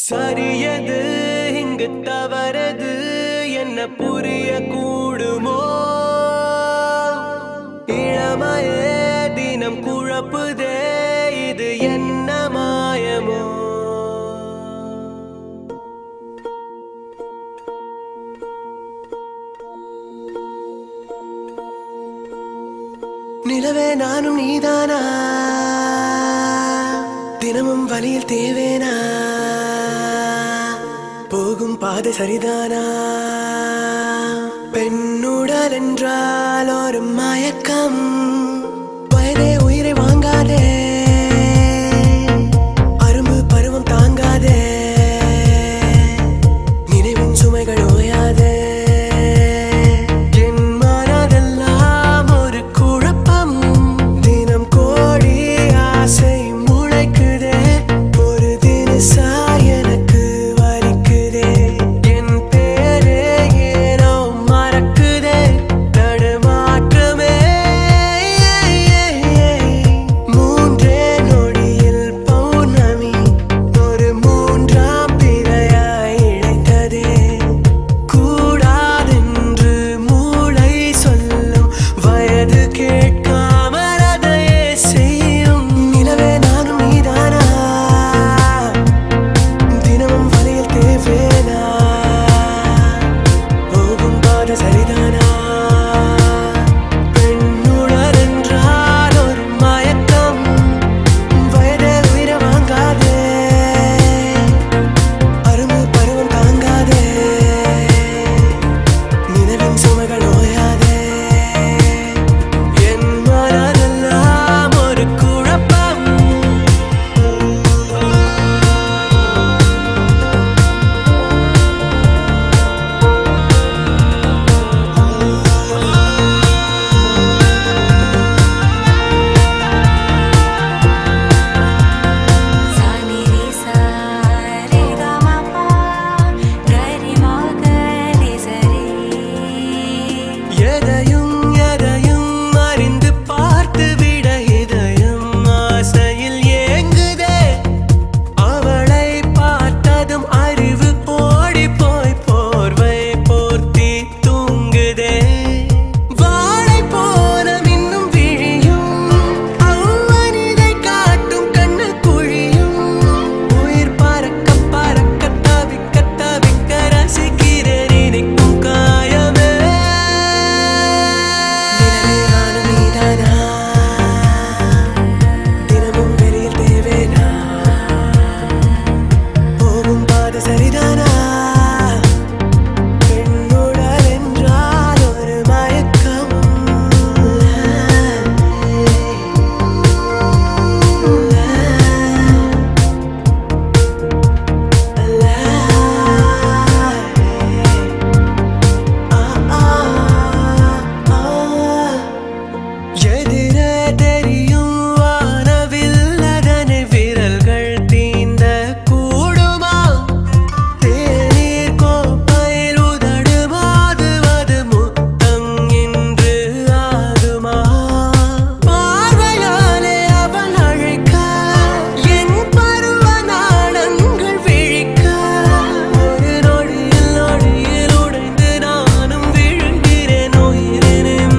சரியது இங்கு தவறது என்ன புரிய கூடுமோ இளமையே தினம் குழப்புதே இது என்ன மாயமோ நிலவே நானும் நீதானா தினமும் வழியில் தேவேனா போகும் பாதை சரிதானா பெண்ணுடல் என்றால் ஒரு மயக்கம் வயதே உயிரை வாங்காதே அரும்பு பருவம் தாங்காதே நினைவின் சுமைகள் ஓயாதே என் மனதெல்லாம் ஒரு குழப்பம் தினம் கோடி ஆசை முளைக்குதே ஒரு தினசா எனக்கு வலிக்குதே என் பேரே ஏனோ மறக்குதே தடுமாற்றமே மூன்றே நொடியில் பௌர்ணமி ஒரு மூன்றாம் பிறையாய் இழைத்ததே கூடாதென்று மூளை சொல்லும் வயது கேட்காமல் அதையே செய்யும் நிலவே நானும் நீதானா தினமும் வழியில் தேவேனா போகும் பாத சரிதானா பெண்ணுடல் என்றால் ஒரு மயக்கம் வயதே உயிரை வாங்காதே அரும்பு பருவம் தாங்காதே நினைவின் சுமைகள் ஓயாதே என் மனதெல்லாம் ஒரு குழப்பம் सानी रे सा रे गा मा पा गा रे मा गा रे सा रे எதையும் எதையும் அறிந்து பார்த்து விட இதயம் ஆசையில் ஏங்குதே அவளை பார்த்ததும் அறிவு ஓடி போய் போர்வை போர்த்தி தூங்குதே வாழை போல மின்னும் விழியும் அவ்வனிதை காட்டும் கண்ணு குழியும் உயிர் பறக்க பறக்க தவிக்க தவிக்க ரசிக்கிறேன் இனிக்கும் காயமே நிலவே நானும் நீதானா தினமும் வெளியில் தேவேனா போகும் பாதை சரிதானா பெண்ணுடல் என்றால் ஒரு மயக்கம் எதிரே தெரியும் வானவில் அதனை விரல்கள் தீந்த கூடுமா தேநீர் கோப்பையில் உதடு மாதுவது முத்தம் என்று ஆகுமா பார்வையாலே அவள் அழைக்க என் பருவ நாடங்கள் விழிக்க ஒரு நொடியில் நொடியில் உடைந்து நானும் விழுகிறேன் உயிரினும்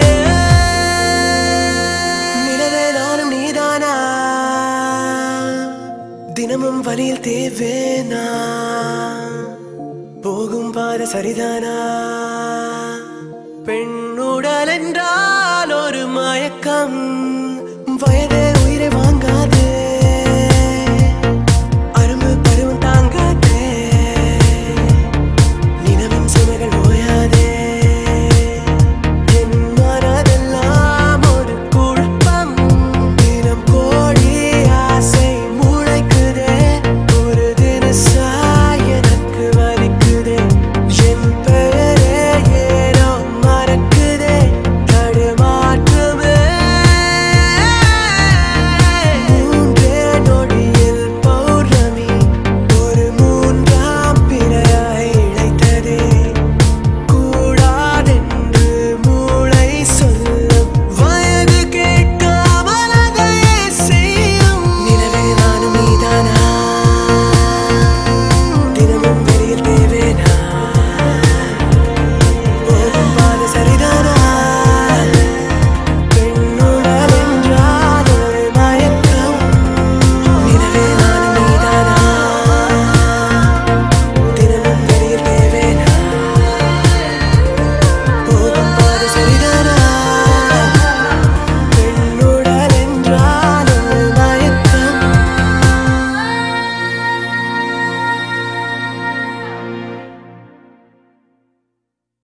நிலவே நானும் நீதானா தினமும் வழியில் தேவேனா போகும் பாத சரிதானா பெண்ணுடல் என்றால் ஒரு மயக்கம் வயதே